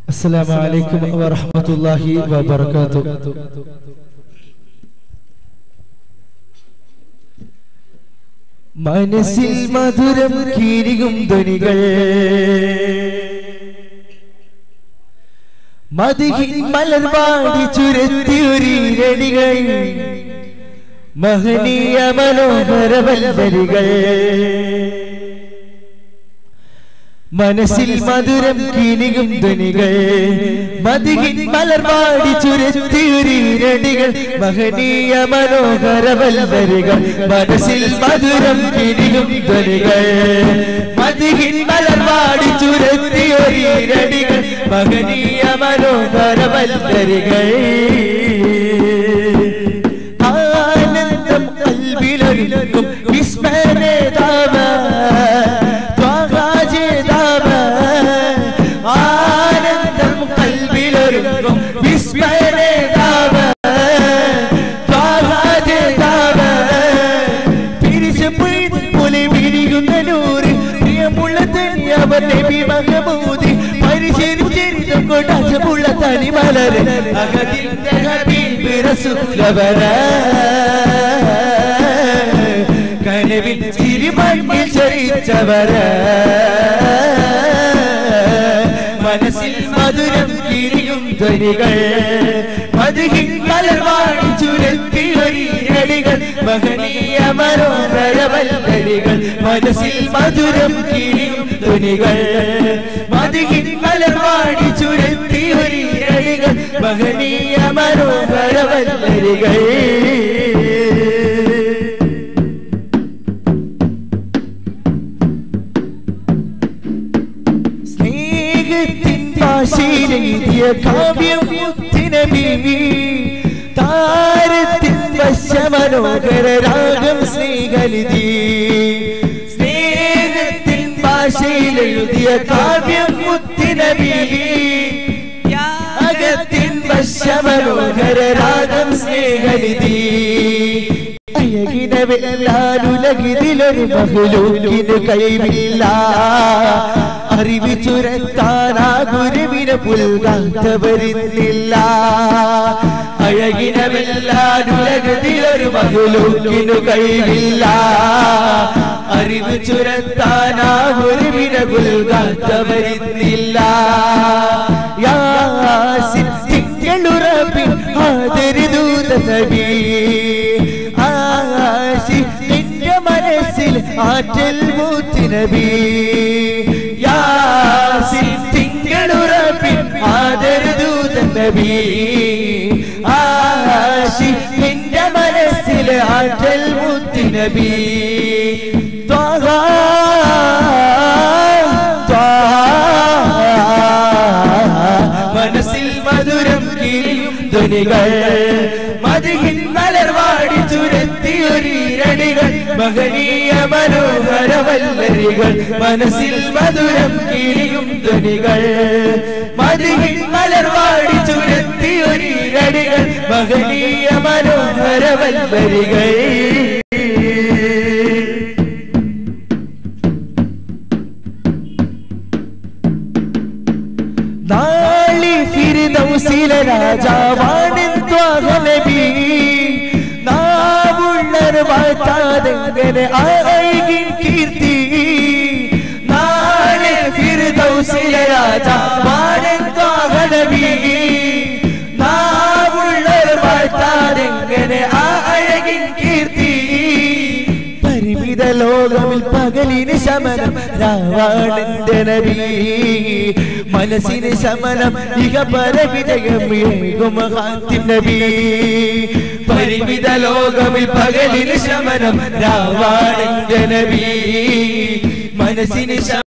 السلام عليكم ورحمة الله وبركاته മനസ്സിൽ മധുരം കീരികും ധ്വനികൾ മതിഹിൻ മലർവാടി ചുരത്തിയൊരീരടികൾ മഹനീയ മനോഹര വല്ലരികൾ മനസ്സിൽ മധുരം കിനികും ധ്വനികൾ മതികിൻ മലർവാടി ചുരത്തിയൊരീരടികൾ മഹനീയ മനോഹര വല്ലരികൾ മനസ്സിൽ മധുരം കിനികും ധ്വനികൾ മതികിൻ മലർവാടി ചുരത്തിയൊരീരടികൾ മഹനീയ മനോഹര വല്ലരികൾ ആനന്ദം കൽവിലൊരുക്കും വിസ്മരേതാവ ത്വാഹാജേതാവ ആനന്ദം കൽവിലൊരുക്കും വിസ്മരേതാവ ത്വാഹാജേതാവ പിരിച്ചു പെയ്ത് പോലെ വിരിയുന്ന നൂറ് പ്രിയമുള്ള തനി അവർ നബി മഹമൂദി പരിശീലിച്ചിരുന്നും കൊണ്ട് അജമുള്ള തനി മലര് അകതിന്റെ ഹബീബ് റസൂലവര കനവിൽ ചിരിമണ്ണിൽ ചരിച്ചവര മനസ്സിൽ മധുരം കിരിയും ധ്വനികൾ മധുഹിൻ മലർവാടി ചുരത്തി ഒരിരടികൾ മഹനീയ മനോഹര വല്ലരികൾ മനസ്സിൽ മധുരം കിരിയും ധ്വനികൾ മധുഹിൻ മലർവാടി ചുരത്തി ഒരിരടികൾ മഹനീയ മനോഹര വല്ലരികൾ സ്നേഹത്തിൻ ഭാഷയിലെഴുതിയ കാവ്യം മുത്തിനബി താരത്തിൻ വശമനോഹര രാഗം സ്നേഹലിതി സ്നേഹത്തിൻ ഭാഷയിലെഴുതിയ കാവ്യം മുത്തിനബി യാഗത്തിൻ വശമനോഹര രാഗം സ്നേഹലിതി അയകിനെ വെല്ലാനുലകിതിലൊരു ബഹുലൂക്കിന് കഴിവില്ല അറിവ് ചുരത്താനാ ഗുരുവിനെ പുൽകാത്തവരില്ല അഴകിനെ വെല്ലാനുലകതിലൊരു ബഹുലൂക്കിന് കഴിവില്ല അറിവ് ചുരത്താനാ ഗുരുവിനെ പുൽകാത്തവരില്ല യാസിൻ തിങ്കളുറപ്പിൻ ആദരിദൂത നബി ആശി നിന്റെ മനസ്സിൽ ആറ്റൽ മൂത്തി നബി യാസിൻ തിങ്കളുറപ്പിൻ ആദരദൂത നബി ആശി നിന്റെ മനസ്സിൽ ആറ്റൽ മൂത്തി നബി ത്വാഹ മനസ്സിൽ മധുരം കിരിയും ധ്വനികൾ മതിഹിൻ മലർവാടി ചുരത്തി ഒരിരടികൾ മഹനീയ മനോഹര വല്ലരികൾ മനസ്സിൽ മധുരം കിരിയും ധ്വനികൾ മതിഹിൻ മലർവാടി ചുരത്തി ഒരിരടികൾ മഹനീയ മനോഹര വല്ലരികൾ നാളി ഫിരിദൗസിലെ രാജാവാണെന്ത്വാഹ നബി നാവുള്ളർ വാഴ്ത്താതെങ്ങനെ ആയികിൻ കീർത്തി നാളെ ഫിരിദൗസിലെ രാജാവാണെന്ത്വാഹ നബി നാവുള്ളർ വാഴ്ത്താതെങ്ങനെ ആ അഴകിൻ കീർത്തി പരിമിത ലോകമിൽ പകലിന് ശമനം രാവാണന്റെ നബി മനസ്സിന് ശമനം ഇക പരവിജയം ഏകുമഹാത്തിൻ നബി പരിമിത ലോകമിൽ പകലിന് ശമനം രാവാണന്റെ നബി മനസ്സിന് ശമനം